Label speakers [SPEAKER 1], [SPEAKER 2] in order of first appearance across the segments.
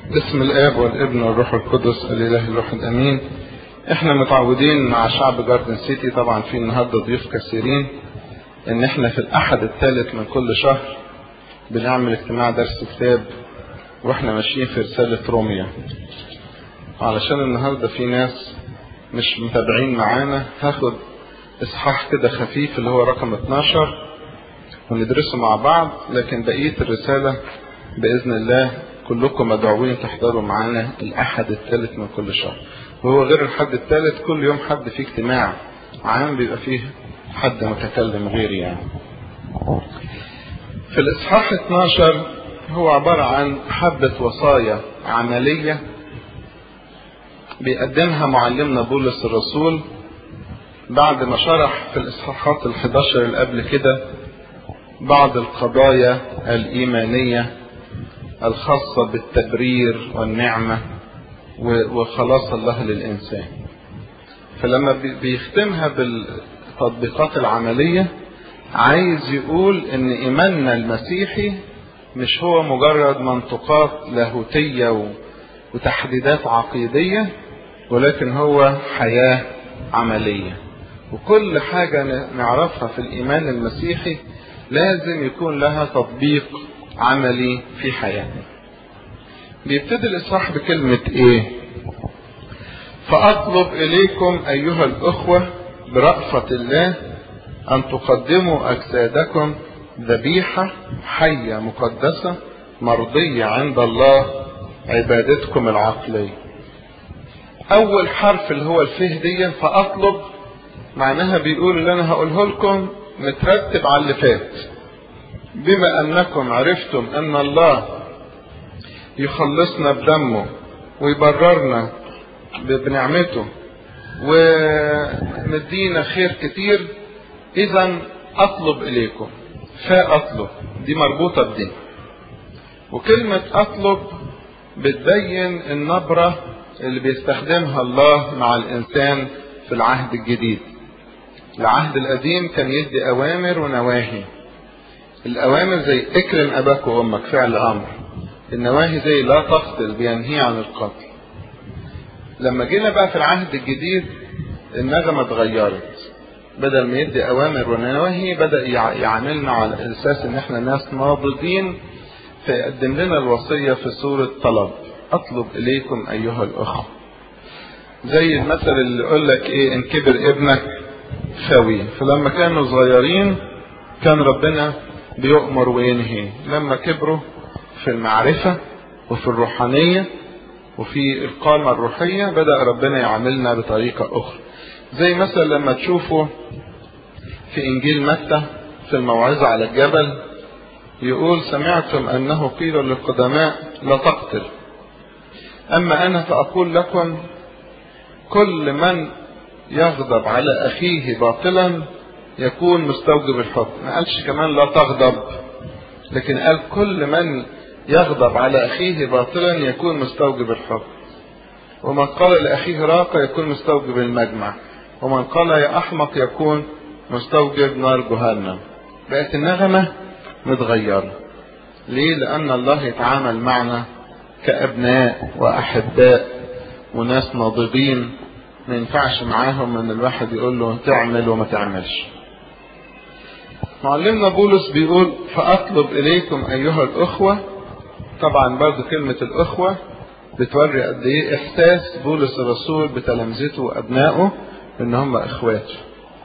[SPEAKER 1] باسم الاب والابن والروح القدس الاله الواحد امين احنا متعودين مع شعب جاردن سيتي طبعا في النهارده ضيوف كثيرين ان احنا في الاحد الثالث من كل شهر بنعمل اجتماع درس كتاب واحنا ماشيين في رسالة روميا علشان النهارده في ناس مش متابعين معانا هاخد اصحاح كده خفيف اللي هو رقم 12 وندرسه مع بعض لكن بقية الرسالة بإذن الله كلكم مدعوين تحضروا معانا الأحد الثالث من كل شهر وهو غير الحد الثالث كل يوم حد فيه اجتماع عام بيبقى فيه حد متكلم غيري يعني في الإصحاح 12 هو عبارة عن حبة وصايا عملية بيقدمها معلمنا بولس الرسول بعد ما شرح في الإصحاحات ال11 اللي قبل كده بعض القضايا الإيمانية الخاصة بالتبرير والنعمة وخلاص الله للإنسان فلما بيختمها بالتطبيقات العملية عايز يقول ان ايماننا المسيحي مش هو مجرد منطقات لاهوتية وتحديدات عقيدية ولكن هو حياة عملية وكل حاجة نعرفها في الإيمان المسيحي لازم يكون لها تطبيق عملي في حياتنا بيبتدي الإصحاح بكلمة إيه فأطلب إليكم أيها الأخوة برأفة الله أن تقدموا أجسادكم ذبيحة حية مقدسة مرضية عند الله عبادتكم العقلية أول حرف اللي هو الفه دي فأطلب معناها بيقول اللي أنا هقوله لكم مترتب على اللي فات بما أنكم عرفتم أن الله يخلصنا بدمه ويبررنا بنعمته ومدينا خير كتير إذا أطلب إليكم فأطلب دي مربوطة بدي وكلمة أطلب بتبين النبرة اللي بيستخدمها الله مع الإنسان في العهد الجديد العهد القديم كان يدي أوامر ونواهي الأوامر زي اكرم أباك وأمك فعل أمر النواهي زي لا تقتل بينهي عن القتل لما جينا بقى في العهد الجديد النغمة اتغيرت بدل ما يدي أوامر ونواهي بدأ يعاملنا على أساس إن إحنا ناس ناضجين فيقدم لنا الوصية في صورة طلب أطلب إليكم أيها الأخوة زي المثل اللي يقول لك إيه إن كبر ابنك خوي فلما كانوا صغيرين كان ربنا بيؤمر وينهي لما كبروا في المعرفة وفي الروحانية وفي القامة الروحية بدأ ربنا يعاملنا بطريقة أخرى زي مثلا لما تشوفوا في إنجيل متى في الموعظة على الجبل يقول سمعتم أنه قيل للقدماء لا تقتل أما أنا فأقول لكم كل من يغضب على أخيه باطلا يكون مستوجب الحكم ما قالش كمان لا تغضب لكن قال كل من يغضب على أخيه باطلا يكون مستوجب الحكم ومن قال لأخيه راق يكون مستوجب المجمع ومن قال يا أحمق يكون مستوجب نار جهنم بقت النغمة متغيرة ليه لأن الله يتعامل معنا كأبناء وأحباء وناس ناضجين ما ينفعش معاهم ان الواحد يقول له تعمل وما تعملش معلمنا بولس بيقول فأطلب إليكم أيها الأخوة طبعا برضو كلمة الأخوة بتوري قد إيه إحساس بولس الرسول بتلامذته وأبنائه إن هم إخواته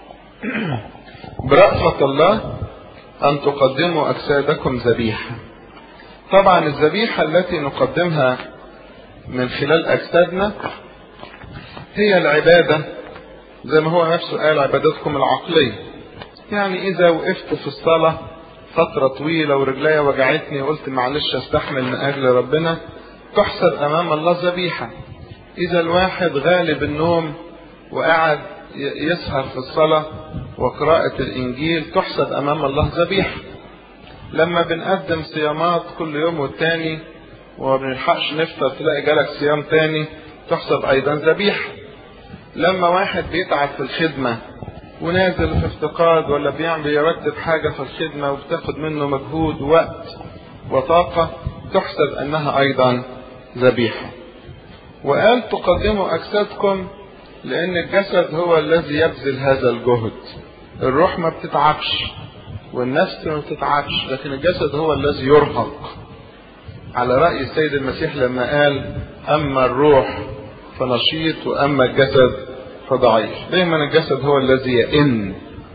[SPEAKER 1] برأفة الله أن تقدموا أجسادكم ذبيحة طبعا الذبيحة التي نقدمها من خلال أجسادنا هي العبادة زي ما هو نفسه قال عبادتكم العقلية يعني إذا وقفت في الصلاة فترة طويلة ورجليا وجعتني وقلت معلش استحمل من أجل ربنا تحسب أمام الله ذبيحة إذا الواحد غالب النوم وقعد يسهر في الصلاة وقراءة الإنجيل تحسب أمام الله ذبيحة لما بنقدم صيامات كل يوم والتاني وما بنلحقش نفطر تلاقي جالك صيام تاني تحسب أيضا ذبيحة لما واحد بيتعب في الخدمة ونازل في افتقاد ولا بيعمل يرتب حاجة في الخدمة وبتاخد منه مجهود ووقت وطاقة تحسب أنها أيضا ذبيحة وقال تقدموا أجسادكم لأن الجسد هو الذي يبذل هذا الجهد الروح ما بتتعبش والنفس ما بتتعبش لكن الجسد هو الذي يرهق على رأي السيد المسيح لما قال أما الروح فنشيط وأما الجسد فضعيف دايما الجسد هو الذي يئن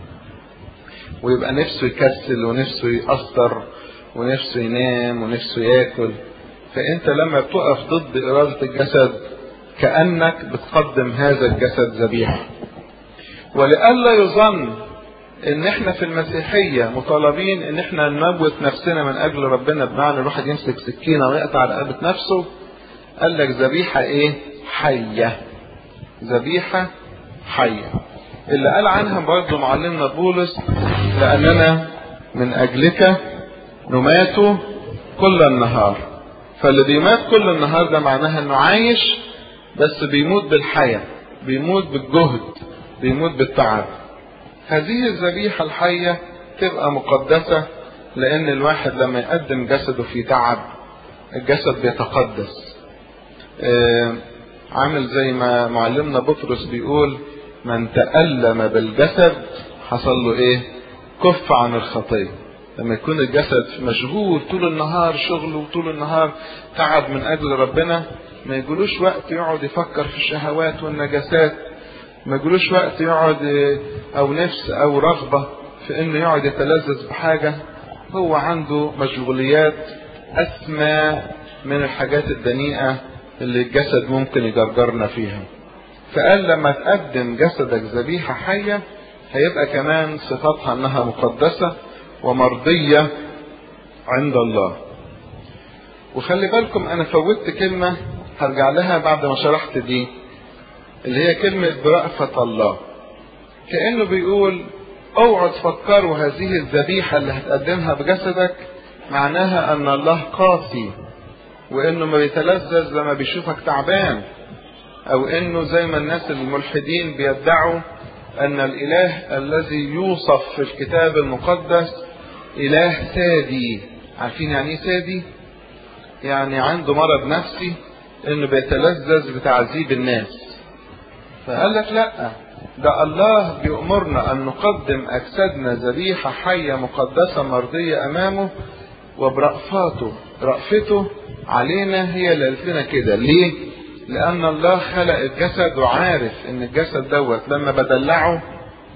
[SPEAKER 1] ويبقى نفسه يكسل ونفسه يأثر ونفسه ينام ونفسه ياكل فانت لما بتقف ضد إرادة الجسد كأنك بتقدم هذا الجسد ذبيحة ولئلا يظن ان احنا في المسيحية مطالبين ان احنا نموت نفسنا من اجل ربنا بمعنى الواحد يمسك سكينة ويقطع رقبة نفسه قال لك ذبيحة ايه حية ذبيحة حية اللي قال عنها برضه معلمنا بولس لأننا من أجلك نمات كل النهار فاللي بيمات كل النهار ده معناها انه عايش بس بيموت بالحياة بيموت بالجهد بيموت بالتعب هذه الذبيحة الحية تبقى مقدسة لأن الواحد لما يقدم جسده في تعب الجسد بيتقدس آه عامل زي ما معلمنا بطرس بيقول من تألم بالجسد حصل له ايه كف عن الخطية لما يكون الجسد مشغول طول النهار شغله وطول النهار تعب من اجل ربنا ما يجلوش وقت يقعد يفكر في الشهوات والنجاسات ما يجلوش وقت يقعد او نفس او رغبة في انه يقعد يتلذذ بحاجة هو عنده مشغوليات اسمى من الحاجات الدنيئة اللي الجسد ممكن يجرجرنا فيها فقال لما تقدم جسدك ذبيحة حية هيبقى كمان صفاتها انها مقدسة ومرضية عند الله وخلي بالكم انا فوتت كلمة هرجع لها بعد ما شرحت دي اللي هي كلمة برأفة الله كأنه بيقول اوعوا تفكروا هذه الذبيحة اللي هتقدمها بجسدك معناها ان الله قاسي وانه ما بيتلذذ لما بيشوفك تعبان او انه زي ما الناس الملحدين بيدعوا ان الاله الذي يوصف في الكتاب المقدس اله سادي عارفين يعني ايه سادي يعني عنده مرض نفسي انه بيتلذذ بتعذيب الناس فقال لك لا ده الله بيأمرنا ان نقدم اجسادنا ذبيحة حية مقدسة مرضية امامه وبرأفاته رأفته علينا هي اللي قالت لنا كده ليه لان الله خلق الجسد وعارف ان الجسد دوت لما بدلعه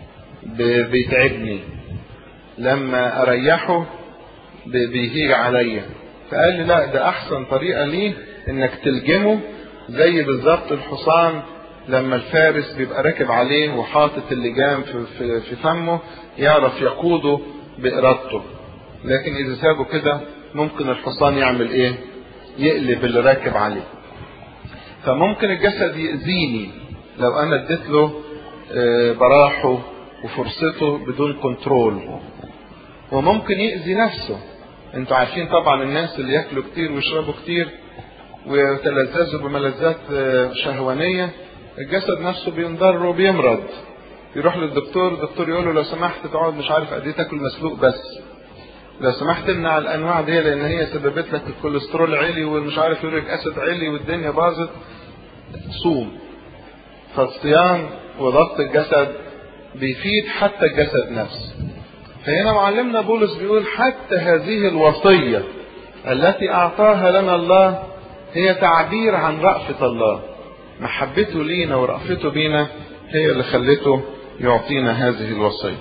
[SPEAKER 1] بيتعبني لما اريحه بيهيج عليا فقال لي لا ده احسن طريقه ليه انك تلجمه زي بالظبط الحصان لما الفارس بيبقى راكب عليه وحاطط اللجام في, في, في فمه يعرف يقوده بارادته لكن اذا سابه كده ممكن الحصان يعمل ايه يقلب اللي راكب عليه فممكن الجسد يأذيني لو انا اديت له براحه وفرصته بدون كنترول وممكن يأذي نفسه انتوا عارفين طبعا الناس اللي ياكلوا كتير ويشربوا كتير ويتلذذوا بملذات شهوانية الجسد نفسه بينضر وبيمرض يروح للدكتور الدكتور يقول له لو سمحت تقعد مش عارف قد ايه تاكل مسلوق بس لو سمحت تمنع الانواع دي لان هي سببت لك الكوليسترول علي والمش عارف يوريك اسيد علي والدنيا باظت صوم فالصيام وضبط الجسد بيفيد حتى الجسد نفسه فهنا معلمنا بولس بيقول حتى هذه الوصية التي أعطاها لنا الله هي تعبير عن رأفة الله محبته لينا ورأفته بينا هي اللي خلته يعطينا هذه الوصية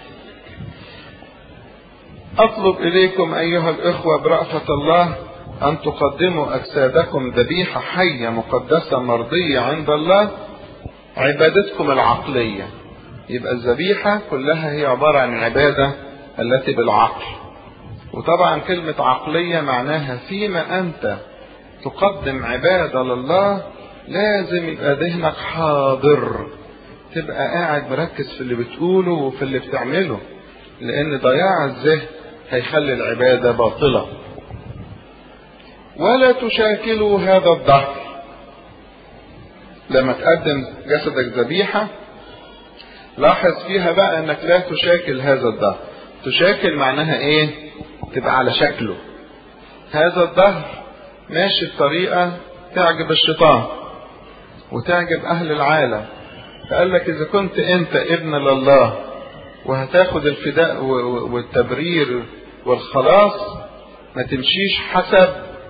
[SPEAKER 1] أطلب إليكم أيها الإخوة برأفة الله أن تقدموا أجسادكم ذبيحة حية مقدسة مرضية عند الله عبادتكم العقلية يبقى الذبيحة كلها هي عبارة عن عبادة التي بالعقل وطبعا كلمة عقلية معناها فيما أنت تقدم عبادة لله لازم يبقى ذهنك حاضر تبقى قاعد مركز في اللي بتقوله وفي اللي بتعمله لأن ضياع الذهن هيخلي العبادة باطلة ولا تشاكلوا هذا الدهر لما تقدم جسدك ذبيحة لاحظ فيها بقى انك لا تشاكل هذا الدهر تشاكل معناها ايه تبقى على شكله هذا الدهر ماشي بطريقة تعجب الشيطان وتعجب أهل العالم فقال لك إذا كنت أنت ابن لله وهتاخد الفداء والتبرير والخلاص ما تمشيش حسب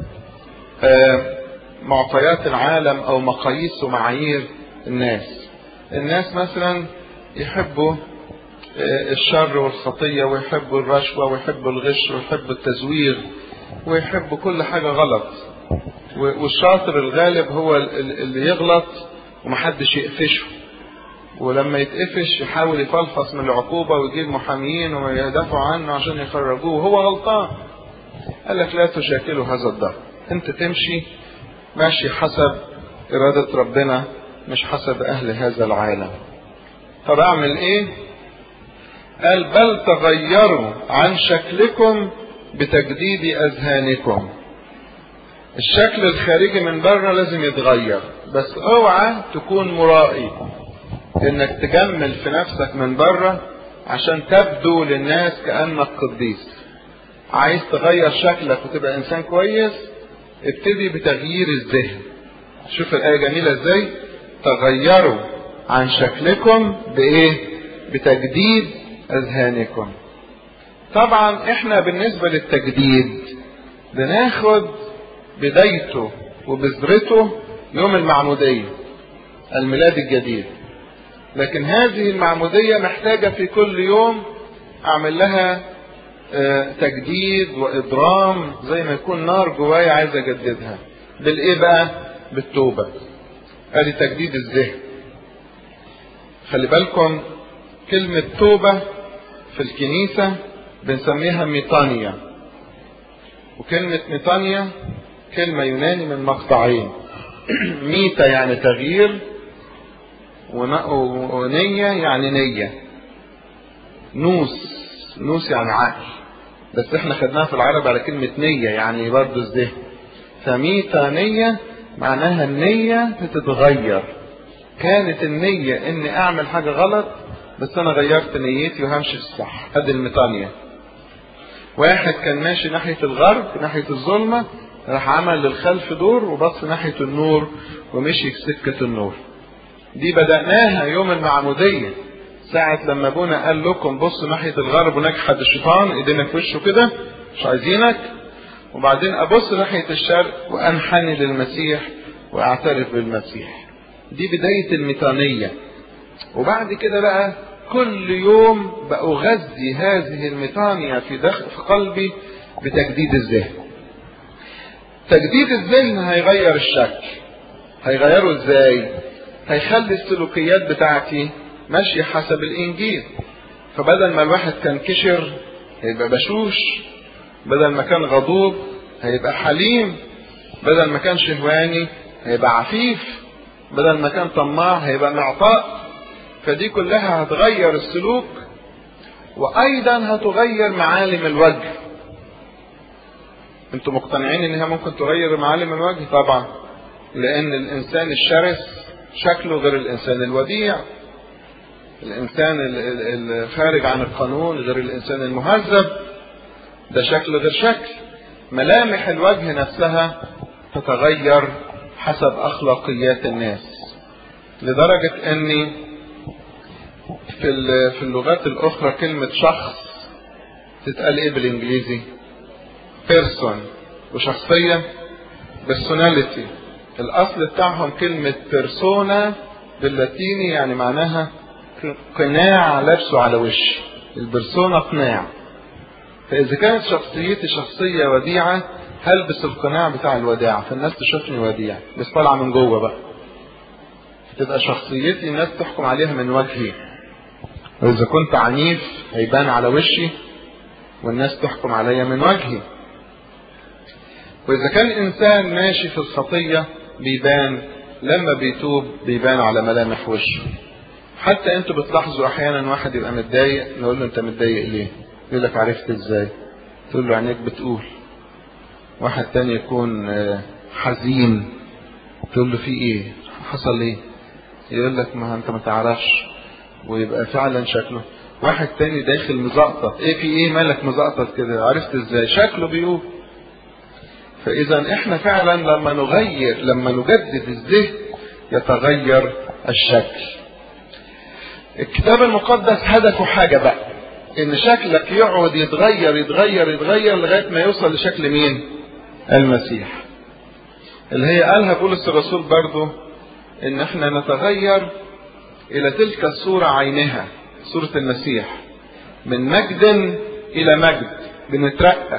[SPEAKER 1] معطيات العالم أو مقاييس ومعايير الناس الناس مثلا يحبوا الشر والخطية ويحبوا الرشوة ويحبوا الغش ويحبوا التزوير ويحبوا كل حاجة غلط والشاطر الغالب هو اللي يغلط ومحدش يقفشه ولما يتقفش يحاول يفلفص من العقوبة ويجيب محاميين ويدافعوا عنه عشان يخرجوه وهو غلطان قال لك لا تشاكلوا هذا الضغط انت تمشي ماشي حسب إرادة ربنا مش حسب أهل هذا العالم طب أعمل إيه؟ قال بل تغيروا عن شكلكم بتجديد أذهانكم الشكل الخارجي من بره لازم يتغير بس اوعى تكون مرائي انك تجمل في نفسك من بره عشان تبدو للناس كانك قديس عايز تغير شكلك وتبقى انسان كويس ابتدي بتغيير الذهن شوف الايه جميله ازاي تغيروا عن شكلكم بايه بتجديد اذهانكم طبعا احنا بالنسبه للتجديد بناخد بدايته وبذرته يوم المعموديه الميلاد الجديد لكن هذه المعموديه محتاجه في كل يوم اعمل لها تجديد واضرام زي ما يكون نار جوايا عايز اجددها بالايه بقى بالتوبه ادي تجديد الذهن خلي بالكم كلمة توبة في الكنيسة بنسميها ميطانيا وكلمة ميطانيا كلمة يوناني من مقطعين ميتا يعني تغيير ونية يعني نية نوس نوس يعني عقل بس احنا خدناها في العرب على كلمة نية يعني برضه الذهن فميتانية معناها النية بتتغير كانت النية اني اعمل حاجة غلط بس انا غيرت نيتي وهمشي في الصح هذه الميتانية واحد كان ماشي ناحية الغرب ناحية الظلمة راح عمل للخلف دور وبص ناحية النور ومشي في سكة النور دي بدأناها يوم المعمودية ساعة لما ابونا قال لكم بصوا ناحية الغرب ونجحد الشيطان ايدينا في وشه كده مش عايزينك وبعدين ابص ناحية الشرق وانحني للمسيح واعترف بالمسيح دي بداية الميتانية وبعد كده بقى كل يوم بأغذي هذه الميتانية في داخل في قلبي بتجديد الذهن تجديد الذهن هيغير الشكل هيغيره ازاي هيخلي السلوكيات بتاعتي ماشية حسب الإنجيل فبدل ما الواحد كان كشر هيبقى بشوش بدل ما كان غضوب هيبقى حليم بدل ما كان شهواني هيبقى عفيف بدل ما كان طماع هيبقى معطاء فدي كلها هتغير السلوك وأيضا هتغير معالم الوجه انتوا مقتنعين انها ممكن تغير معالم الوجه طبعا لان الانسان الشرس شكله غير الانسان الوديع الانسان الخارج عن القانون غير الانسان المهذب ده شكل غير شكل ملامح الوجه نفسها تتغير حسب اخلاقيات الناس لدرجة اني في في اللغات الاخرى كلمة شخص تتقال ايه بالانجليزي بيرسون وشخصية personality الاصل بتاعهم كلمة بيرسونا باللاتيني يعني معناها قناع لابسه على وشي البرسونا قناع فاذا كانت شخصيتي شخصية وديعة هلبس القناع بتاع الوداع فالناس تشوفني وديع بس طالعة من جوه بقى تبقى شخصيتي الناس تحكم عليها من وجهي واذا كنت عنيف هيبان على وشي والناس تحكم عليا من وجهي واذا كان انسان ماشي في الخطية بيبان لما بيتوب بيبان على ملامح وشه حتى انتوا بتلاحظوا احيانا واحد يبقى متضايق نقول له انت متضايق ليه يقول لك عرفت ازاي تقول له عينيك بتقول واحد تاني يكون حزين تقول له في ايه حصل ايه يقول لك ما انت ما تعرفش ويبقى فعلا شكله واحد تاني داخل مزقطط ايه في ايه مالك مزقطط كده عرفت ازاي شكله بيقول فإذا إحنا فعلا لما نغير لما نجدد الذهن يتغير الشكل الكتاب المقدس هدفه حاجة بقى إن شكلك يقعد يتغير يتغير يتغير لغاية ما يوصل لشكل مين؟ المسيح اللي هي قالها بولس الرسول برضو إن إحنا نتغير إلى تلك الصورة عينها صورة المسيح من مجد إلى مجد بنترقى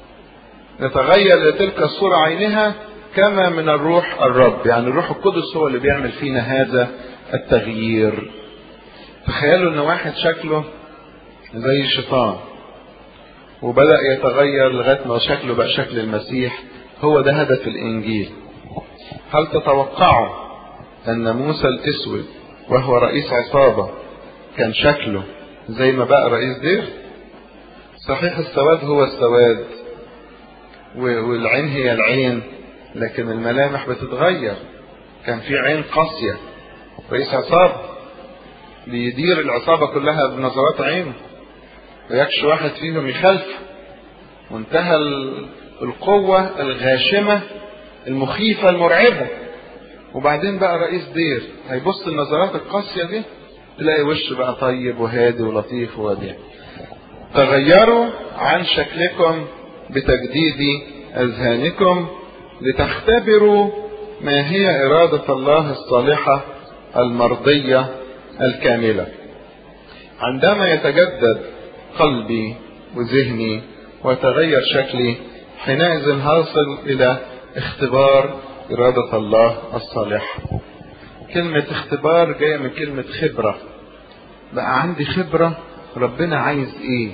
[SPEAKER 1] نتغير إلى تلك الصورة عينها كما من الروح الرب يعني الروح القدس هو اللي بيعمل فينا هذا التغيير تخيلوا ان واحد شكله زي الشيطان وبدأ يتغير لغاية ما شكله بقى شكل المسيح هو ده هدف الإنجيل هل تتوقعوا أن موسى الأسود وهو رئيس عصابة كان شكله زي ما بقى رئيس دير صحيح السواد هو السواد والعين هي العين لكن الملامح بتتغير كان في عين قاسية رئيس عصابة بيدير العصابة كلها بنظرات عينه ويكش واحد فيهم يخالفه وانتهى القوة الغاشمة المخيفة المرعبة وبعدين بقى رئيس دير هيبص النظرات القاسية دي تلاقي وشه بقى طيب وهادي ولطيف ووديع تغيروا عن شكلكم بتجديد أذهانكم لتختبروا ما هي إرادة الله الصالحة المرضية الكاملة عندما يتجدد قلبي وذهني ويتغير شكلي حينئذ هصل إلى اختبار إرادة الله الصالحة كلمة اختبار جاية من كلمة خبرة بقى عندي خبرة ربنا عايز ايه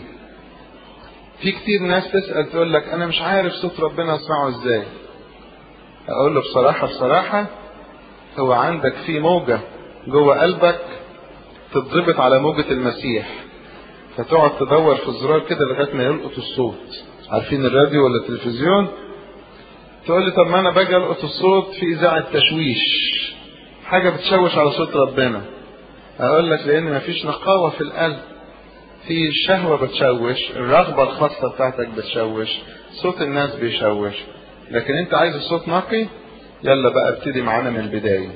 [SPEAKER 1] في كتير ناس تسأل تقول لك انا مش عارف صوت ربنا اسمعه ازاي اقول له بصراحة بصراحة هو عندك في موجة جوه قلبك تتضبط على موجة المسيح فتقعد تدور في الزرار كده لغاية ما يلقط الصوت عارفين الراديو ولا التلفزيون تقول لي طب ما انا باجي القط الصوت في اذاعة تشويش حاجة بتشوش على صوت ربنا اقول لك لان مفيش نقاوة في القلب في الشهوة بتشوش الرغبة الخاصة بتاعتك بتشوش صوت الناس بيشوش لكن انت عايز الصوت نقي يلا بقى ابتدي معانا من البداية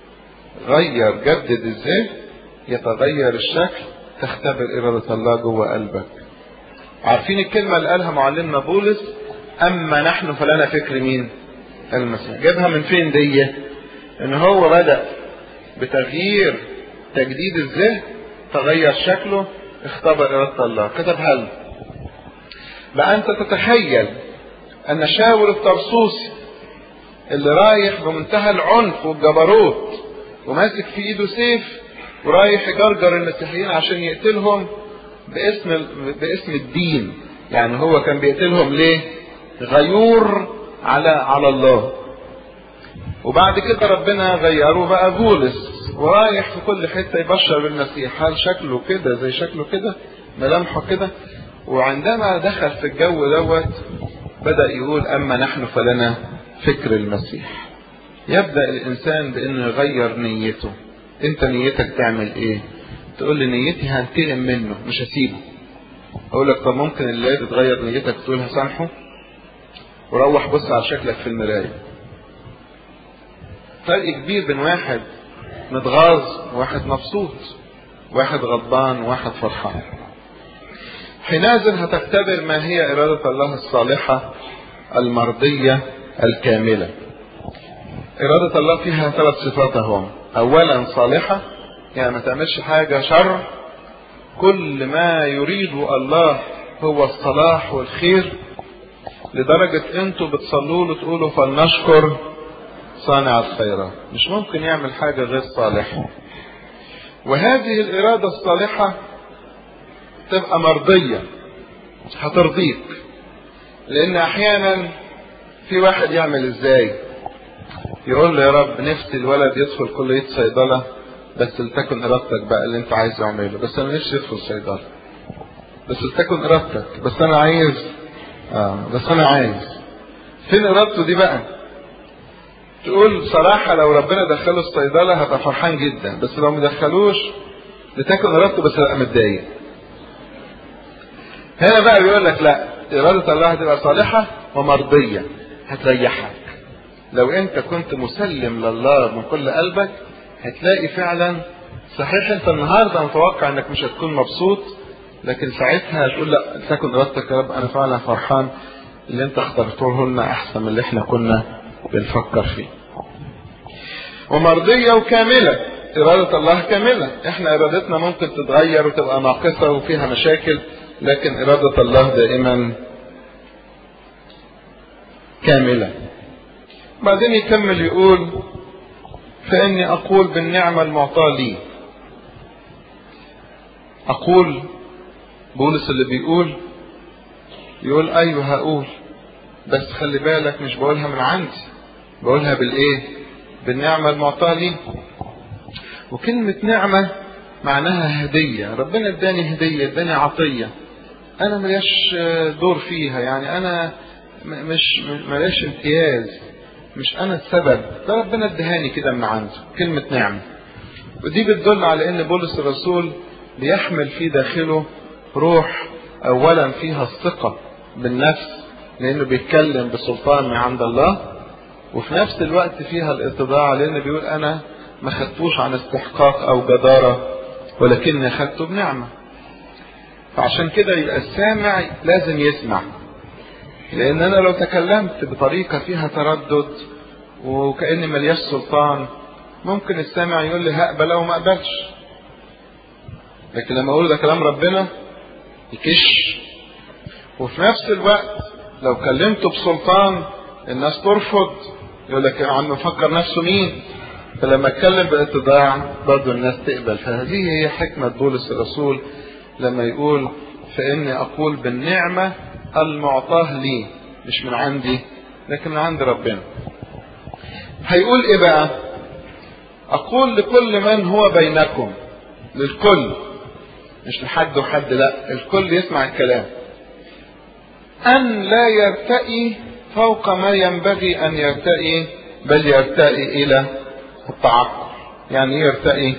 [SPEAKER 1] غير جدد الذهن يتغير الشكل تختبر إرادة الله جوه قلبك عارفين الكلمة اللي قالها معلمنا بولس أما نحن فلنا فكر مين المسيح جابها من فين دي ان هو بدأ بتغيير تجديد الذهن تغير شكله اختبر إرادة الله كتبها له بقى أنت تتخيل أن شاول الطرسوسي اللي رايح بمنتهى العنف والجبروت وماسك في ايده سيف ورايح يجرجر المسيحيين عشان يقتلهم باسم باسم الدين يعني هو كان بيقتلهم ليه غيور على على الله وبعد كده ربنا غيره بقى بولس ورايح في كل حته يبشر بالمسيح هل شكله كده زي شكله كده ملامحه كده وعندما دخل في الجو دوت بدا يقول اما نحن فلنا فكر المسيح يبدا الانسان بانه يغير نيته انت نيتك تعمل ايه تقول لي نيتي هنتقم منه مش هسيبه اقول لك طب ممكن اللي تتغير نيتك تقول هسامحه وروح بص على شكلك في المرايه فرق كبير بين واحد متغاظ وواحد مبسوط واحد غضبان وواحد فرحان حينئذ هتختبر ما هي إرادة الله الصالحة المرضية الكاملة إرادة الله فيها ثلاث صفات هم أولا صالحة يعني ما تعملش حاجة شر كل ما يريده الله هو الصلاح والخير لدرجة انتوا بتصلوا له تقولوا فلنشكر صانع الخيرات مش ممكن يعمل حاجة غير صالحة وهذه الإرادة الصالحة تبقى مرضية هترضيك لأن أحيانا في واحد يعمل إزاي يقول له يا رب نفسي الولد يدخل كلية صيدلة بس لتكن إرادتك بقى اللي أنت عايز يعمله بس أنا نفسي يدخل صيدلة بس لتكن إرادتك بس أنا عايز آه بس أنا عايز فين إرادته دي بقى تقول صراحة لو ربنا دخله الصيدلة هبقى فرحان جدا بس لو ما دخلوش لتكن إرادته بس هبقى متضايق هنا بقى بيقول لك لا إرادة الله هتبقى صالحة ومرضية هتريحك لو انت كنت مسلم لله من كل قلبك هتلاقي فعلا صحيح انت النهارده متوقع انك مش هتكون مبسوط لكن ساعتها هتقول لا تكن ارادتك يا رب انا فعلا فرحان اللي انت اخترته لنا احسن من اللي احنا كنا بنفكر فيه ومرضية وكاملة إرادة الله كاملة احنا إرادتنا ممكن تتغير وتبقى ناقصة وفيها مشاكل لكن إرادة الله دائما كاملة بعدين يكمل يقول فإني أقول بالنعمة المعطاة لي أقول بولس اللي بيقول يقول أيوه هقول بس خلي بالك مش بقولها من عندي بقولها بالإيه بالنعمة المعطاة لي وكلمة نعمة معناها هدية ربنا اداني هدية اداني عطية أنا ملياش دور فيها يعني أنا مش ملياش امتياز مش أنا السبب ده ربنا ادهاني كده من عنده كلمة نعمة ودي بتدل على ان بولس الرسول بيحمل في داخله روح اولا فيها الثقة بالنفس لانه بيتكلم بسلطان من عند الله وفي نفس الوقت فيها الاتضاع لانه بيقول انا ما خدتوش عن استحقاق او جدارة ولكني اخدته بنعمة فعشان كده يبقى السامع لازم يسمع لان انا لو تكلمت بطريقة فيها تردد وكأني ملياش سلطان ممكن السامع يقول لي هقبل او ما اقبلش لكن لما اقول ده كلام ربنا يكش وفي نفس الوقت لو كلمته بسلطان الناس ترفض يقول لك يا عم فكر نفسه مين فلما اتكلم باتضاع برضه الناس تقبل فهذه هي حكمة بولس الرسول لما يقول فإني أقول بالنعمة المعطاه لي مش من عندي لكن من عند ربنا هيقول ايه بقى اقول لكل من هو بينكم للكل مش لحد وحد لا الكل يسمع الكلام ان لا يرتئي فوق ما ينبغي ان يرتئي بل يرتئي الى التعقل يعني ايه يرتئي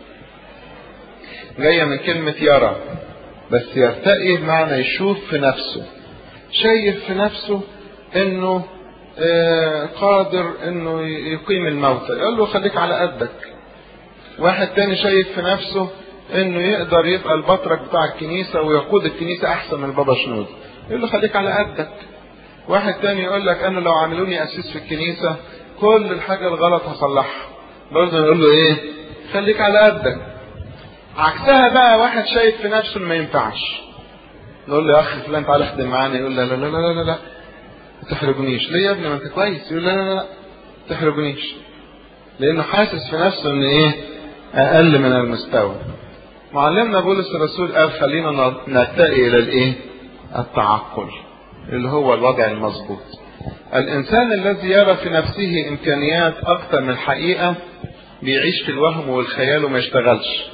[SPEAKER 1] جاية من كلمة يرى بس يرتئي بمعنى يشوف في نفسه شايف في نفسه انه قادر انه يقيم الموتى يقول له خليك على قدك واحد تاني شايف في نفسه انه يقدر يبقى البطرك بتاع الكنيسة ويقود الكنيسة احسن من البابا شنود يقول له خليك على قدك واحد تاني يقول لك انا لو عملوني اسيس في الكنيسة كل الحاجة الغلط هصلحها برضه يقول له ايه خليك على قدك عكسها بقى واحد شايف في نفسه ما ينفعش نقول له يا اخي فلان تعالى اخدم معانا يقول لا لا لا لا لا لا ما تحرجنيش ليه يا ابني ما انت كويس يقول لا لا لا ما تحرجنيش لانه حاسس في نفسه ان ايه اقل من المستوى معلمنا بولس الرسول قال خلينا نرتقي الى الايه التعقل اللي هو الوضع المظبوط الانسان الذي يرى في نفسه امكانيات اكثر من الحقيقه بيعيش في الوهم والخيال وما يشتغلش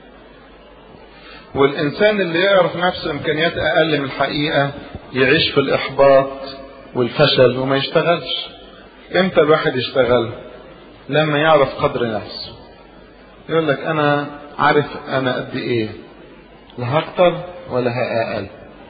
[SPEAKER 1] والإنسان اللي يعرف نفسه إمكانيات أقل من الحقيقة يعيش في الإحباط والفشل وما يشتغلش إمتى الواحد يشتغل لما يعرف قدر نفسه يقول لك أنا عارف أنا قد إيه لا هكتر ولا هأقل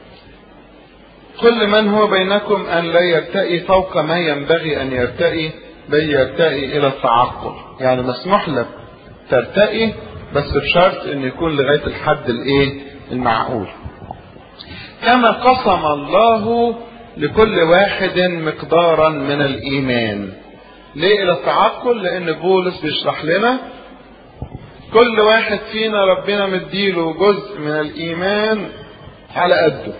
[SPEAKER 1] كل من هو بينكم أن لا يرتئي فوق ما ينبغي أن يرتئي بل يرتئي إلى التعقل يعني مسموح لك ترتئي بس بشرط ان يكون لغايه الحد الايه المعقول كما قسم الله لكل واحد مقدارا من الايمان ليه الى التعقل لان بولس بيشرح لنا كل واحد فينا ربنا مديله جزء من الايمان على قده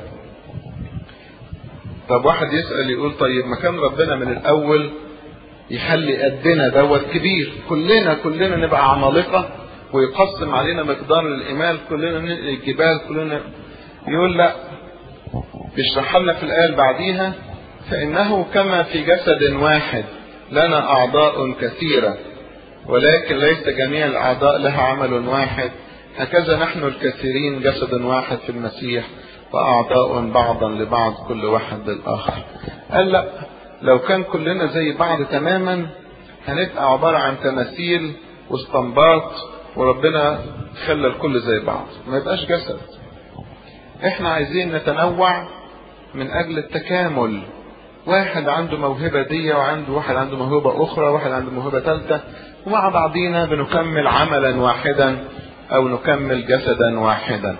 [SPEAKER 1] طب واحد يسأل يقول طيب ما كان ربنا من الاول يخلي قدنا دوت كبير كلنا كلنا نبقى عمالقه ويقسم علينا مقدار الايمان كلنا ننقل الجبال كلنا يقول لا بيشرح لنا في الايه اللي بعديها فانه كما في جسد واحد لنا اعضاء كثيره ولكن ليس جميع الاعضاء لها عمل واحد هكذا نحن الكثيرين جسد واحد في المسيح واعضاء بعضا لبعض كل واحد للاخر قال لا لو كان كلنا زي بعض تماما هنبقى عباره عن تماثيل واستنباط وربنا خلى الكل زي بعض ما يبقاش جسد احنا عايزين نتنوع من اجل التكامل واحد عنده موهبة دي وعنده واحد عنده موهبة أخرى واحد عنده موهبة ثالثة ومع بعضينا بنكمل عملا واحدا أو نكمل جسدا واحدا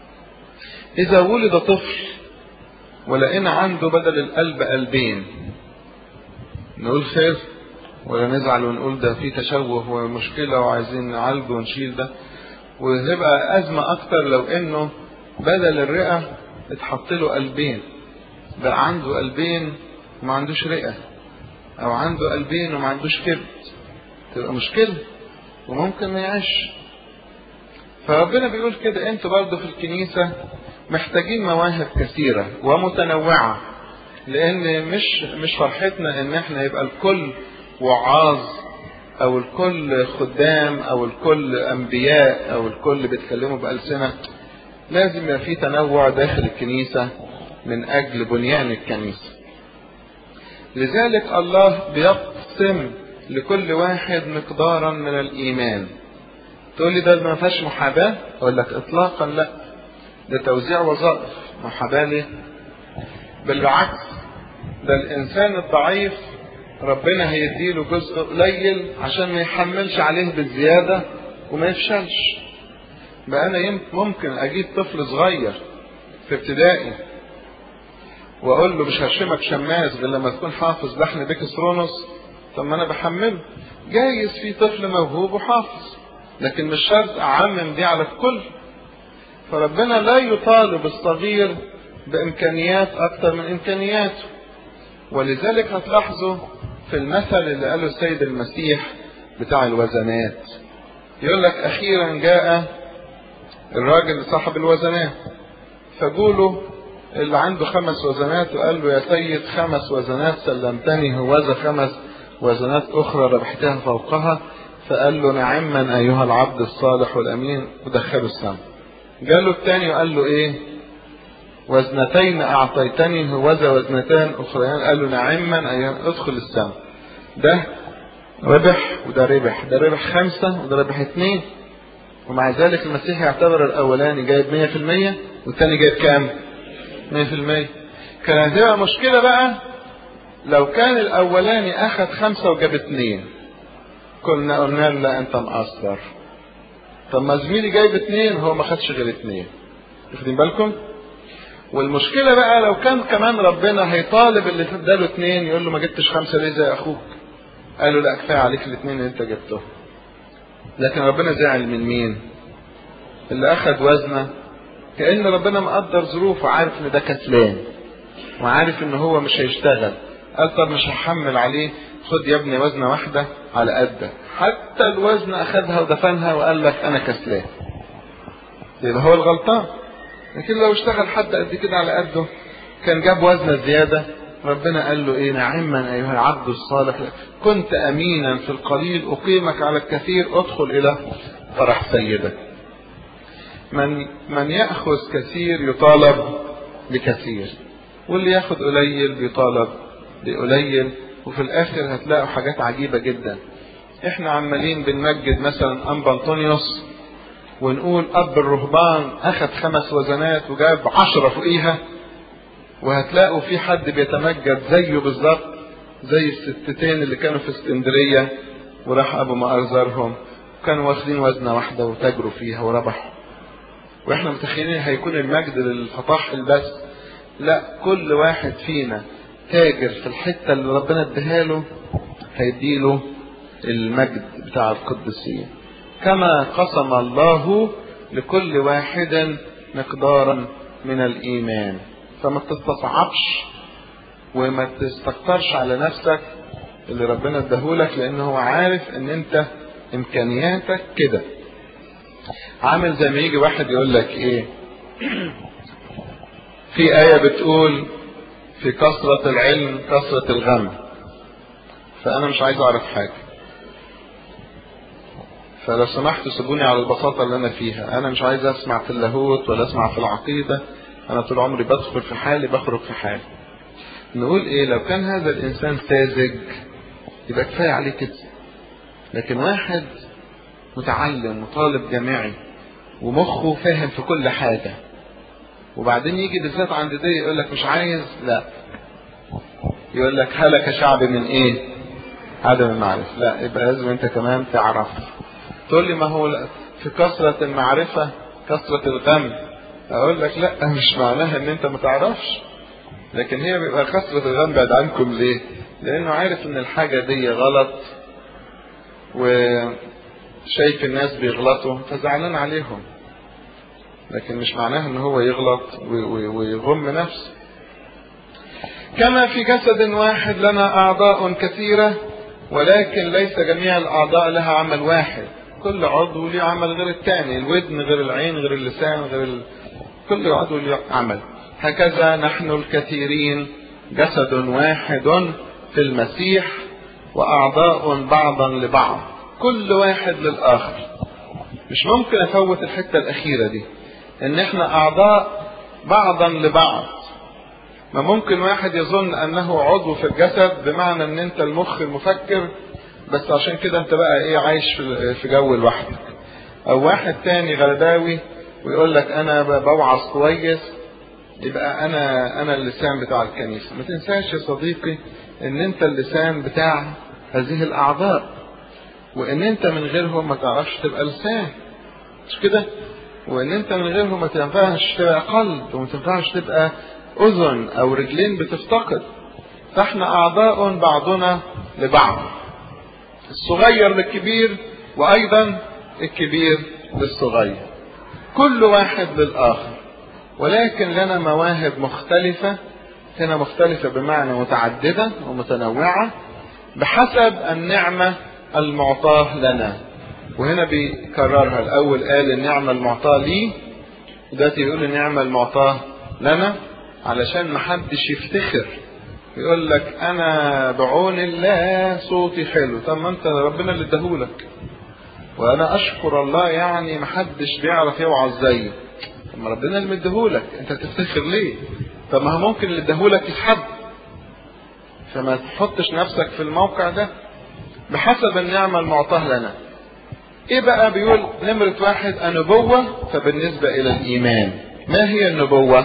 [SPEAKER 1] إذا ولد طفل ولقينا عنده بدل القلب قلبين نقول خير ولا نزعل ونقول ده في تشوه ومشكلة وعايزين نعالجه ونشيل ده وهيبقى أزمة أكتر لو إنه بدل الرئة اتحط له قلبين بقى عنده قلبين وما عندوش رئة أو عنده قلبين وما عندوش كبد تبقى مشكلة وممكن ما يعيش فربنا بيقول كده انتوا برضه في الكنيسة محتاجين مواهب كثيرة ومتنوعة لان مش مش فرحتنا ان احنا يبقى الكل وعاظ او الكل خدام او الكل انبياء او الكل بيتكلموا بألسنة لازم يبقى في تنوع داخل الكنيسة من اجل بنيان الكنيسة لذلك الله بيقسم لكل واحد مقدارا من الايمان تقول لي ده ما فيهاش محاباة اقول لك اطلاقا لا ده توزيع وظائف محاباة ليه بالعكس ده الانسان الضعيف ربنا هيديله جزء قليل عشان ما يحملش عليه بالزيادة وما يفشلش بقى انا ممكن اجيب طفل صغير في ابتدائي واقول له مش هشمك شماس غير لما تكون حافظ لحن بيكسرونوس طب ما انا بحمله جايز في طفل موهوب وحافظ لكن مش شرط اعمم دي على الكل فربنا لا يطالب الصغير بامكانيات اكتر من امكانياته ولذلك هتلاحظوا في المثل اللي قاله السيد المسيح بتاع الوزنات يقول لك اخيرا جاء الراجل صاحب الوزنات فقوله اللي عنده خمس وزنات وقال له يا سيد خمس وزنات سلمتني هوذا خمس وزنات اخرى ربحتها فوقها فقال له نعما ايها العبد الصالح والامين ودخله السماء قال له الثاني وقال له ايه وزنتين اعطيتني هوذا وزنتان اخريان قال له نعما ايها ادخل السماء ده ربح وده ربح ده ربح خمسة وده ربح اثنين ومع ذلك المسيح يعتبر الاولاني جايب مية في المية والتاني جايب كام مية في المية كان هتبقى مشكلة بقى لو كان الاولاني اخذ خمسة وجاب اثنين كنا قلنا له لا انت مقصر طب ما زميلي جايب اثنين هو ما خدش غير اثنين واخدين بالكم والمشكلة بقى لو كان كمان ربنا هيطالب اللي اداله اثنين يقول له ما جبتش خمسة ليه زي اخوك قال له لا كفاية عليك الاثنين اللي انت جبتهم لكن ربنا زعل من مين اللي اخذ وزنه كأن ربنا مقدر ظروفه عارف ان ده كسلان وعارف ان هو مش هيشتغل قال طب مش هحمل عليه خد يا ابني وزنه واحدة على قدك حتى الوزن اخذها ودفنها وقال لك انا كسلان يبقى هو الغلطان لكن لو اشتغل حد قد كده على قده كان جاب وزنه زيادة ربنا قال له ايه نعما ايها العبد الصالح كنت امينا في القليل اقيمك على الكثير ادخل الى فرح سيدك من من ياخذ كثير يطالب بكثير واللي ياخذ قليل بيطالب بقليل وفي الاخر هتلاقوا حاجات عجيبه جدا احنا عمالين بنمجد مثلا انبا انطونيوس ونقول اب الرهبان اخذ خمس وزنات وجاب عشرة فوقيها وهتلاقوا في حد بيتمجد زيه بالظبط زي الستتين اللي كانوا في اسكندرية وراح ابو مقر زارهم كانوا واخدين وزنة واحدة وتاجروا فيها وربحوا واحنا متخيلين هيكون المجد للفطاحل بس لا كل واحد فينا تاجر في الحتة اللي ربنا اديها له هيديله المجد بتاع القدسين كما قسم الله لكل واحد مقدارا من الايمان فما تستصعبش وما تستكترش على نفسك اللي ربنا اداهولك لان هو عارف ان انت امكانياتك كده عامل زي ما يجي واحد يقول لك ايه في آية بتقول في كثرة العلم كثرة الغم فأنا مش عايز أعرف حاجة فلو سمحتوا سيبوني على البساطة اللي أنا فيها أنا مش عايز أسمع في اللاهوت ولا أسمع في العقيدة أنا طول عمري بدخل في حالي بخرج في حالي نقول إيه لو كان هذا الإنسان ساذج يبقى كفاية عليه كده لكن واحد متعلم وطالب جامعي ومخه فاهم في كل حاجة وبعدين يجي بالذات عند دي يقول لك مش عايز لا يقول لك هلك شعب من ايه عدم المعرفة لا يبقى لازم انت كمان تعرف تقول لي ما هو في كثرة المعرفة كثرة الغم اقول لك لا مش معناها ان انت ما تعرفش لكن هي بيبقى كثرة الغم بعد عنكم ليه لانه عارف ان الحاجة دي غلط وشايف الناس بيغلطوا فزعلان عليهم لكن مش معناها ان هو يغلط ويغم نفسه كما في جسد واحد لنا اعضاء كثيره ولكن ليس جميع الاعضاء لها عمل واحد كل عضو له عمل غير الثاني الودن غير العين غير اللسان غير ال... كل عضو له عمل هكذا نحن الكثيرين جسد واحد في المسيح واعضاء بعضا لبعض كل واحد للاخر مش ممكن افوت الحته الاخيره دي ان احنا اعضاء بعضا لبعض ما ممكن واحد يظن انه عضو في الجسد بمعنى ان انت المخ المفكر بس عشان كده انت بقى ايه عايش في جو لوحدك او واحد تاني غلباوي ويقول لك انا بوعظ كويس يبقى انا انا اللسان بتاع الكنيسه ما تنساش يا صديقي ان انت اللسان بتاع هذه الاعضاء وان انت من غيرهم ما تعرفش تبقى لسان مش كده وان انت من غيرهم ما تنفعش تبقى قلب وما تنفعش تبقى اذن او رجلين بتفتقد فاحنا اعضاء بعضنا لبعض الصغير للكبير وايضا الكبير للصغير كل واحد للاخر ولكن لنا مواهب مختلفة هنا مختلفة بمعنى متعددة ومتنوعة بحسب النعمة المعطاة لنا وهنا بيكررها الأول قال النعمة المعطاة لي ودلوقتي بيقول النعمة المعطاة لنا علشان محدش يفتخر يقول لك أنا بعون الله صوتي حلو طب ما أنت ربنا اللي اداهولك وأنا أشكر الله يعني محدش بيعرف يوعظ زيي طب ما ربنا اللي مديهولك أنت تفتخر ليه؟ طب ما هو ممكن اللي اداهولك يتحب فما تحطش نفسك في الموقع ده بحسب النعمة المعطاة لنا ايه بقى بيقول نمرة واحد النبوة فبالنسبة الى الايمان ما هي النبوة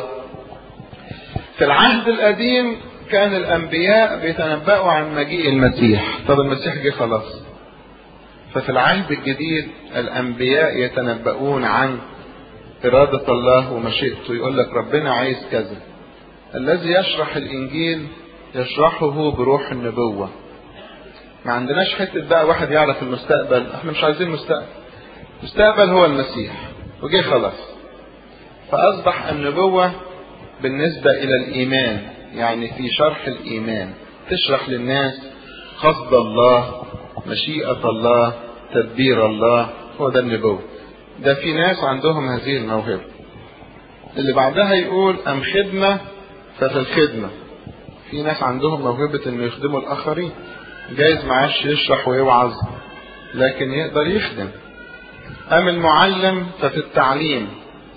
[SPEAKER 1] في العهد القديم كان الانبياء بيتنبأوا عن مجيء المسيح طب المسيح جه خلاص ففي العهد الجديد الانبياء يتنبؤون عن إرادة الله ومشيئته يقول لك ربنا عايز كذا الذي يشرح الإنجيل يشرحه بروح النبوة ما عندناش حتة بقى واحد يعرف المستقبل احنا مش عايزين مستقبل المستقبل هو المسيح وجه خلاص فأصبح النبوة بالنسبة إلى الإيمان يعني في شرح الإيمان تشرح للناس قصد الله مشيئة الله تدبير الله هو ده النبوة ده في ناس عندهم هذه الموهبة اللي بعدها يقول أم خدمة ففي الخدمة في ناس عندهم موهبة انه يخدموا الآخرين جايز معاش يشرح ويوعظ لكن يقدر يخدم أم المعلم ففي التعليم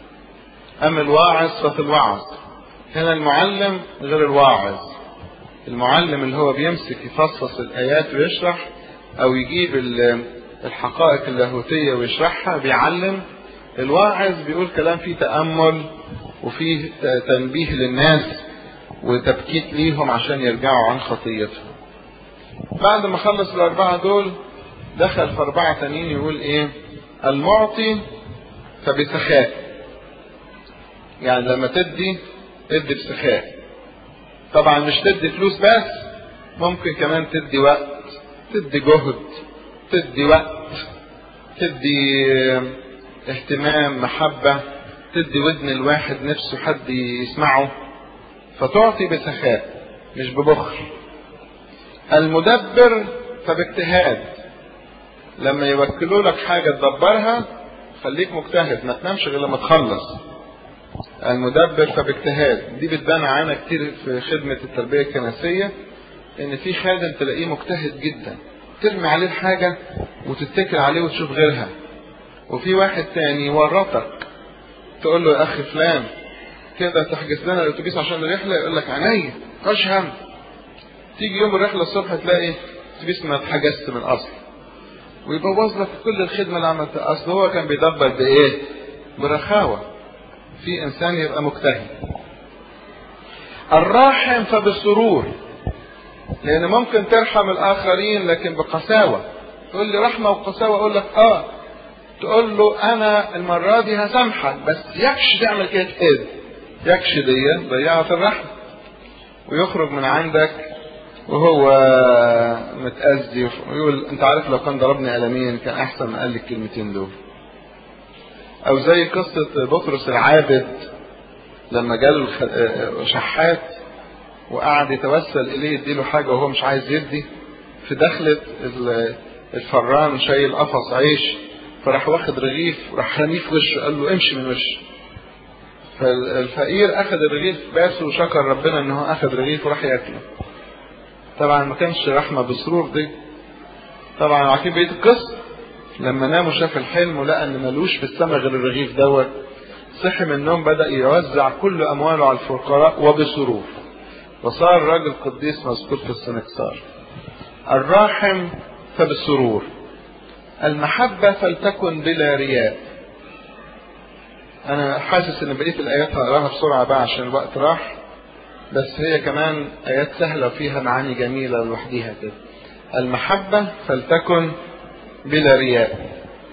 [SPEAKER 1] أم الواعظ ففي الوعظ هنا المعلم غير الواعظ المعلم اللي هو بيمسك يفصص الآيات ويشرح أو يجيب الحقائق اللاهوتية ويشرحها بيعلم الواعظ بيقول كلام فيه تأمل وفيه تنبيه للناس وتبكيت ليهم عشان يرجعوا عن خطيتهم بعد ما خلص الأربعة دول دخل في أربعة تانيين يقول إيه المعطي فبسخاء يعني لما تدي ادي بسخاء طبعا مش تدي فلوس بس ممكن كمان تدي وقت تدي جهد تدي وقت تدي اهتمام محبة تدي ودن الواحد نفسه حد يسمعه فتعطي بسخاء مش ببخل المدبر فباجتهاد لما يوكلوا لك حاجة تدبرها خليك مجتهد ما تنامش غير لما تخلص المدبر فباجتهاد دي بتبان معانا كتير في خدمة التربية الكنسية ان في خادم تلاقيه مجتهد جدا ترمي عليه الحاجة وتتكل عليه وتشوف غيرها وفي واحد تاني يورطك تقول له يا اخي فلان كده تحجز لنا الاتوبيس عشان الرحله يقول لك عينيا مش هم تيجي يوم الرحله الصبح تلاقي الاتوبيس ما اتحجزت من الاصل ويبوظ لك كل الخدمه اللي عملتها اصل هو كان بيدبر بايه؟ برخاوه في انسان يبقى مجتهد الراحم فبالسرور لان ممكن ترحم الاخرين لكن بقساوة تقول لي رحمة وقساوة اقول لك اه تقول له انا المرة دي هسامحك بس يكش تعمل كده كده يكش دي ضيعت الرحمة ويخرج من عندك وهو متأذي ويقول انت عارف لو كان ضربني قلمين كان احسن ما قال لي الكلمتين دول او زي قصة بطرس العابد لما جاله شحات وقعد يتوسل اليه يديله حاجة وهو مش عايز يدي في دخلة الفران شايل قفص عيش فراح واخد رغيف وراح رميه في وشه قال له امشي من وشه فالفقير اخذ الرغيف باسه وشكر ربنا ان هو اخذ رغيف وراح ياكله طبعا ما كانش رحمة بسرور دي طبعا عارفين بقية القصة لما نام وشاف الحلم ولقى ان ملوش في السماء غير الرغيف دوت صحي من النوم بدأ يوزع كل امواله على الفقراء وبسرور وصار راجل قديس مذكور في السنكسار الراحم فبالسرور المحبة فلتكن بلا رياء انا حاسس ان بقية الايات هقراها بسرعة بقى عشان الوقت راح بس هي كمان آيات سهلة وفيها معاني جميلة لوحديها كده المحبة فلتكن بلا رياء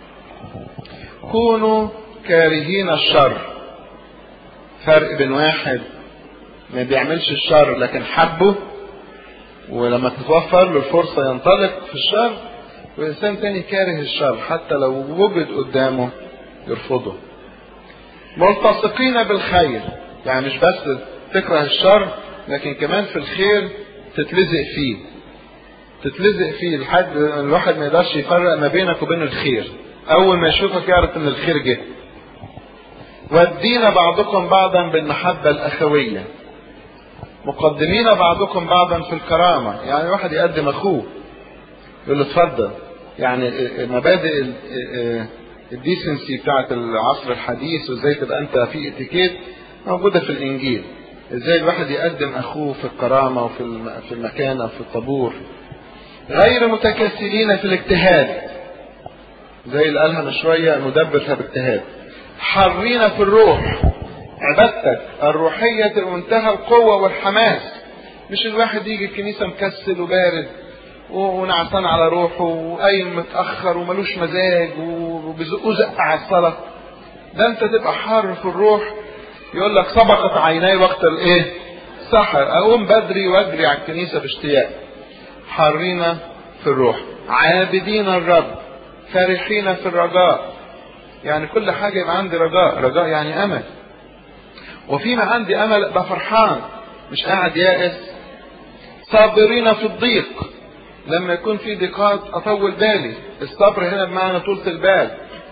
[SPEAKER 1] كونوا كارهين الشر فرق بين واحد ما بيعملش الشر لكن حبه ولما تتوفر له الفرصة ينطلق في الشر وإنسان تاني كاره الشر حتى لو وجد قدامه يرفضه ملتصقين بالخير يعني مش بس تكره الشر لكن كمان في الخير تتلزق فيه تتلزق فيه لحد الواحد ما يقدرش يفرق ما بينك وبين الخير اول ما يشوفك يعرف ان الخير جه ودينا بعضكم بعضا بالمحبة الأخوية مقدمين بعضكم بعضا في الكرامة يعني واحد يقدم أخوه يقول له اتفضل يعني مبادئ الديسنسي بتاعت العصر الحديث وازاي تبقى انت في اتيكيت موجودة في الإنجيل ازاي الواحد يقدم اخوه في الكرامه وفي في المكانه وفي الطابور غير متكاسلين في الاجتهاد زي اللي قالها من شويه ندبرها باجتهاد حرين في الروح عبادتك الروحيه منتهى القوه والحماس مش الواحد يجي الكنيسه مكسل وبارد ونعسان على روحه وقايم متاخر وملوش مزاج وبيزقه زق على الصلاه ده انت تبقى حار في الروح يقول لك سبقت عيناي وقت الايه سحر اقوم بدري واجري على الكنيسه باشتياق حارين في الروح عابدين الرب فرحين في الرجاء يعني كل حاجه يبقى عندي رجاء رجاء يعني امل وفيما عندي امل ابقى فرحان مش قاعد يائس صابرين في الضيق لما يكون في ضيقات اطول بالي الصبر هنا بمعنى طولة البال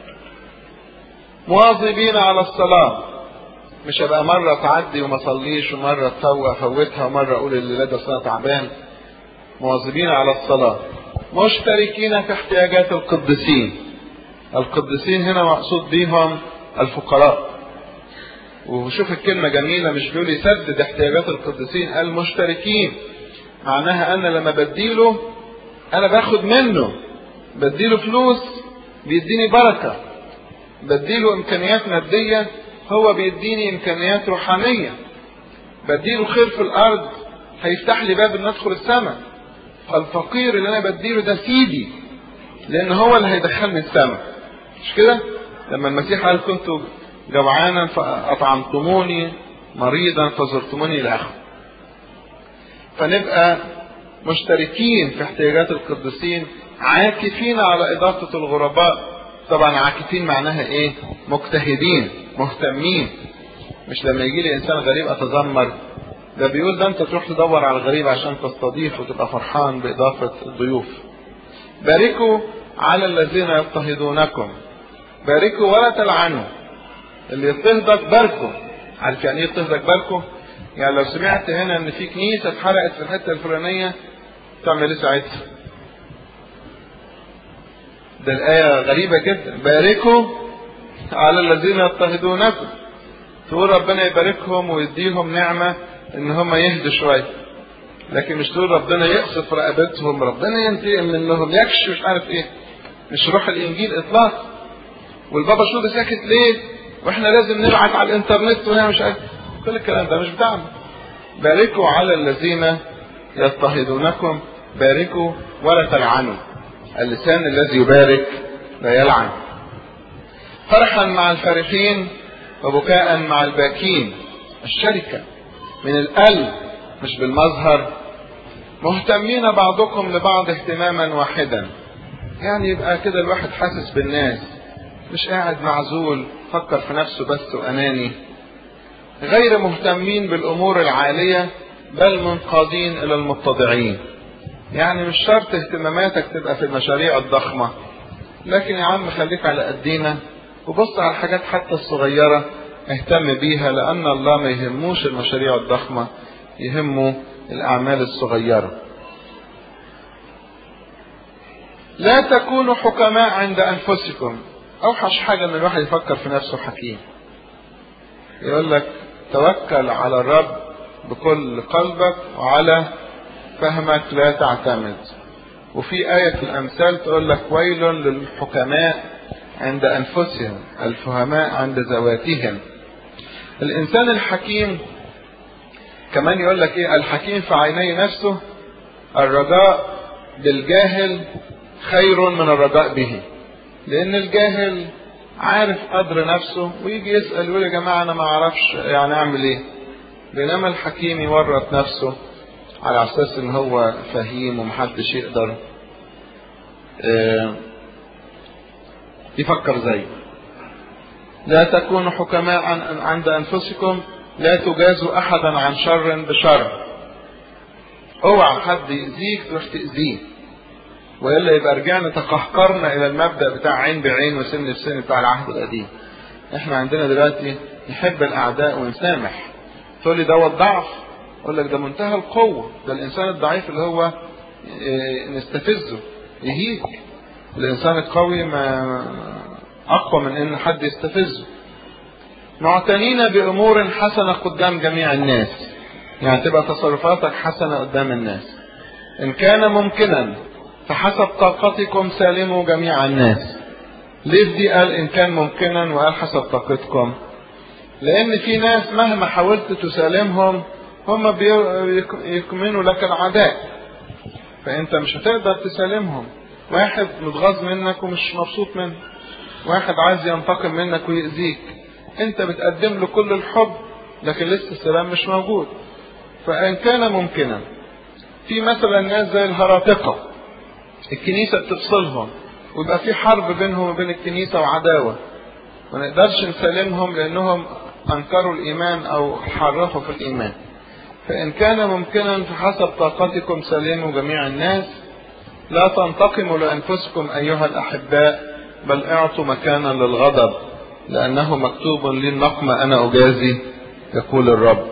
[SPEAKER 1] مواظبين على الصلاه مش هبقى مرة تعدي وما صليش ومرة تفوق افوتها ومرة اقول الليلة ده انا تعبان مواظبين على الصلاة مشتركين في احتياجات القديسين القديسين هنا مقصود بيهم الفقراء وشوف الكلمة جميلة مش بيقول يسدد احتياجات القديسين المشتركين معناها انا لما بديله انا باخد منه بديله فلوس بيديني بركة بديله امكانيات مادية هو بيديني امكانيات روحانيه بديله خير في الارض هيفتح لي باب ان ادخل السماء فالفقير اللي انا بديله ده سيدي لان هو اللي هيدخلني السماء مش كده لما المسيح قال كنت جوعانا فاطعمتموني مريضا فزرتموني الى اخره فنبقى مشتركين في احتياجات القديسين عاكفين على اضافه الغرباء طبعا عاكفين معناها ايه مجتهدين مهتمين مش لما يجي لي انسان غريب اتذمر ده بيقول ده انت تروح تدور على الغريب عشان تستضيف وتبقى فرحان باضافه الضيوف باركوا على الذين يضطهدونكم باركوا ولا تلعنوا اللي يضطهدك باركوا عارف يعني ايه يضطهدك باركوا يعني لو سمعت هنا ان في كنيسه اتحرقت في الحته الفلانيه تعمل ايه ساعتها ده الآية غريبة جدا باركوا على الذين يضطهدونكم تقول ربنا يباركهم ويديهم نعمة ان هم يهدوا شوية لكن مش تقول ربنا يقصف رقبتهم ربنا ينتقم منهم يكشف مش عارف ايه مش روح الانجيل اطلاقا والبابا شو ده ساكت ليه واحنا لازم نبعت على الانترنت وهي مش عارف كل الكلام ده مش بتاعنا باركوا على الذين يضطهدونكم باركوا ولا تلعنوا اللسان الذي يبارك لا يلعن فرحا مع الفرحين وبكاء مع الباكين الشركة من القلب مش بالمظهر مهتمين بعضكم لبعض اهتماما واحدا يعني يبقى كده الواحد حاسس بالناس مش قاعد معزول فكر في نفسه بس وأناني غير مهتمين بالأمور العالية بل منقادين إلى المتضعين يعني مش شرط اهتماماتك تبقى في المشاريع الضخمة لكن يا عم خليك على قدينا وبص على الحاجات حتى الصغيرة اهتم بيها لأن الله ما يهموش المشاريع الضخمة يهمه الأعمال الصغيرة لا تكونوا حكماء عند أنفسكم أوحش حاجة إن الواحد يفكر في نفسه حكيم يقول لك توكل على الرب بكل قلبك وعلى فهمك لا تعتمد وفي آية في الأمثال تقول لك ويل للحكماء عند أنفسهم الفهماء عند ذواتهم الإنسان الحكيم كمان يقول لك إيه الحكيم في عيني نفسه الرجاء بالجاهل خير من الرجاء به لأن الجاهل عارف قدر نفسه ويجي يسأل يقول يا جماعة أنا ما أعرفش يعني أعمل إيه بينما الحكيم يورط نفسه على أساس إن هو فهيم ومحدش يقدر يفكر زيه لا تكونوا حكماء عند أنفسكم لا تجازوا أحدا عن شر بشر اوعى حد يأذيك تروح تأذيه والا يبقى رجعنا تقهقرنا الى المبدا بتاع عين بعين وسن بسن بتاع العهد القديم. احنا عندنا دلوقتي نحب الاعداء ونسامح. تقول لي دوت ضعف اقول لك ده منتهى القوه ده الانسان الضعيف اللي هو نستفزه يهيج. الانسان القوي ما اقوى من ان حد يستفزه. معتنين بامور حسنه قدام جميع الناس. يعني تبقى تصرفاتك حسنه قدام الناس. ان كان ممكنا فحسب طاقتكم سالموا جميع الناس ليه دي قال ان كان ممكنا وقال حسب طاقتكم لان في ناس مهما حاولت تسالمهم هم بيكمنوا لك العداء فانت مش هتقدر تسالمهم واحد متغاظ منك ومش مبسوط منك واحد عايز ينتقم منك ويأذيك انت بتقدم له كل الحب لكن لسه السلام مش موجود فان كان ممكنا في مثلا ناس زي الهراطقه الكنيسة بتفصلهم ويبقى في حرب بينهم وبين الكنيسة وعداوة ما نقدرش نسلمهم لأنهم أنكروا الإيمان أو حرفوا في الإيمان فإن كان ممكنا فحسب طاقتكم سلموا جميع الناس لا تنتقموا لأنفسكم أيها الأحباء بل اعطوا مكانا للغضب لأنه مكتوب لي النقمة أنا أجازي يقول الرب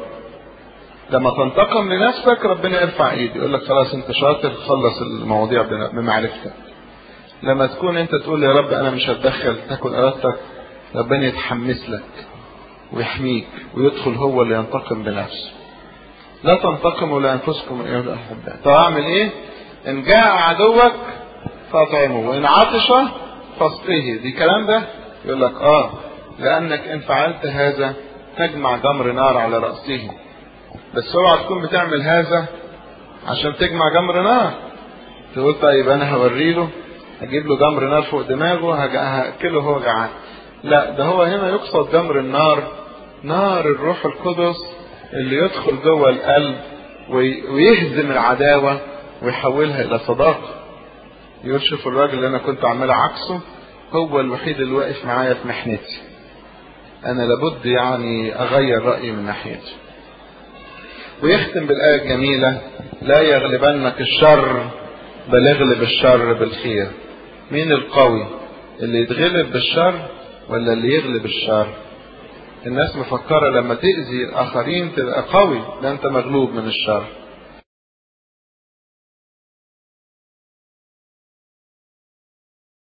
[SPEAKER 1] لما تنتقم لنفسك ربنا يرفع ايدي يقول لك خلاص انت شاطر خلص المواضيع بمعرفتك لما تكون انت تقول يا رب انا مش هتدخل تاكل ارادتك ربنا يتحمس لك ويحميك ويدخل هو اللي ينتقم بنفسه لا تنتقموا لانفسكم ايها الاحباء طب اعمل ايه ان جاء عدوك فاطعمه وان عطش فاسقيه دي كلام ده يقول لك اه لانك ان فعلت هذا تجمع جمر نار على راسه بس اوعى تكون بتعمل هذا عشان تجمع جمر نار تقول طيب انا هوري له هجيب له جمر نار فوق دماغه هاكله وهو جعان لا ده هو هنا يقصد جمر النار نار الروح القدس اللي يدخل جوه القلب ويهزم العداوة ويحولها إلى صداقة يقول شوف الراجل اللي أنا كنت عمال عكسه هو الوحيد اللي واقف معايا في محنتي أنا لابد يعني أغير رأيي من ناحيته ويختم بالآية الجميلة لا يغلبنك الشر بل اغلب الشر بالخير مين القوي اللي يتغلب بالشر ولا اللي يغلب الشر الناس مفكرة لما تأذي الآخرين تبقى قوي ده أنت مغلوب من الشر